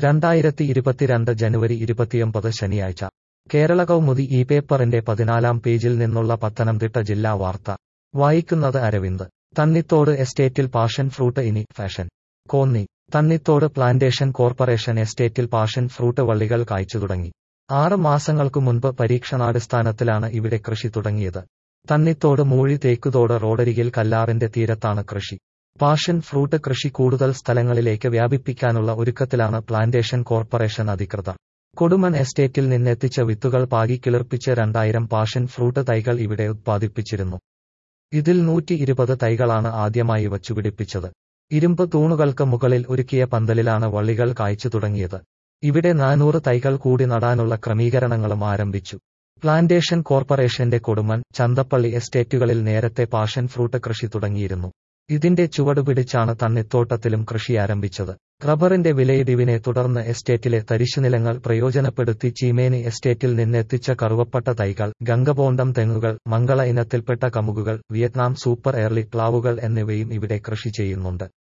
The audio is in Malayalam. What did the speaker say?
രണ്ടായിരത്തി ഇരുപത്തിരണ്ട് ജനുവരി ഇരുപത്തിയൊമ്പത് ശനിയാഴ്ച കേരള കൗമുദി ഈ പേപ്പറിന്റെ പതിനാലാം പേജിൽ നിന്നുള്ള പത്തനംതിട്ട ജില്ലാ വാർത്ത വായിക്കുന്നത് അരവിന്ദ് തന്നിത്തോട് എസ്റ്റേറ്റിൽ പാഷൻ ഫ്രൂട്ട് ഇനി ഫാഷൻ കോന്നി തന്നിത്തോട് പ്ലാന്റേഷൻ കോർപ്പറേഷൻ എസ്റ്റേറ്റിൽ പാഷൻ ഫ്രൂട്ട് വള്ളികൾ കായ്ച്ചു തുടങ്ങി ആറ് മാസങ്ങൾക്കു മുൻപ് പരീക്ഷണാടിസ്ഥാനത്തിലാണ് ഇവിടെ കൃഷി തുടങ്ങിയത് തന്നിത്തോട് മൂഴി തേക്കുതോട് റോഡരികിൽ കല്ലാറിന്റെ തീരത്താണ് കൃഷി പാഷൻ ഫ്രൂട്ട് കൃഷി കൂടുതൽ സ്ഥലങ്ങളിലേക്ക് വ്യാപിപ്പിക്കാനുള്ള ഒരുക്കത്തിലാണ് പ്ലാന്റേഷൻ കോർപ്പറേഷൻ അധികൃതർ കൊടുമൺ എസ്റ്റേറ്റിൽ നിന്നെത്തിച്ച വിത്തുകൾ പാകി കിളിർപ്പിച്ച് രണ്ടായിരം പാഷൻ ഫ്രൂട്ട് തൈകൾ ഇവിടെ ഉത്പാദിപ്പിച്ചിരുന്നു ഇതിൽ നൂറ്റി ഇരുപത് തൈകളാണ് ആദ്യമായി വച്ചുപിടിപ്പിച്ചത് ഇരുമ്പ് തൂണുകൾക്ക് മുകളിൽ ഒരുക്കിയ പന്തലിലാണ് വള്ളികൾ കായ്ച്ചു തുടങ്ങിയത് ഇവിടെ നാനൂറ് തൈകൾ കൂടി നടാനുള്ള ക്രമീകരണങ്ങളും ആരംഭിച്ചു പ്ലാന്റേഷൻ കോർപ്പറേഷന്റെ കൊടുമൺ ചന്തപ്പള്ളി എസ്റ്റേറ്റുകളിൽ നേരത്തെ പാഷൻ ഫ്രൂട്ട് കൃഷി തുടങ്ങിയിരുന്നു ഇതിന്റെ ചുവടുപിടിച്ചാണ് തണ്ണിത്തോട്ടത്തിലും കൃഷി ആരംഭിച്ചത് റബ്ബറിന്റെ വിലയിടിവിനെ തുടർന്ന് എസ്റ്റേറ്റിലെ തരിശുനിലങ്ങൾ പ്രയോജനപ്പെടുത്തി ചീമേനി എസ്റ്റേറ്റിൽ നിന്നെത്തിച്ച കറുവപ്പട്ട തൈകൾ ഗംഗബോണ്ടം തെങ്ങുകൾ മംഗള ഇനത്തിൽപ്പെട്ട കമുകുകൾ വിയറ്റ്നാം സൂപ്പർ എയർലി പ്ലാവുകൾ എന്നിവയും ഇവിടെ കൃഷി ചെയ്യുന്നുണ്ട്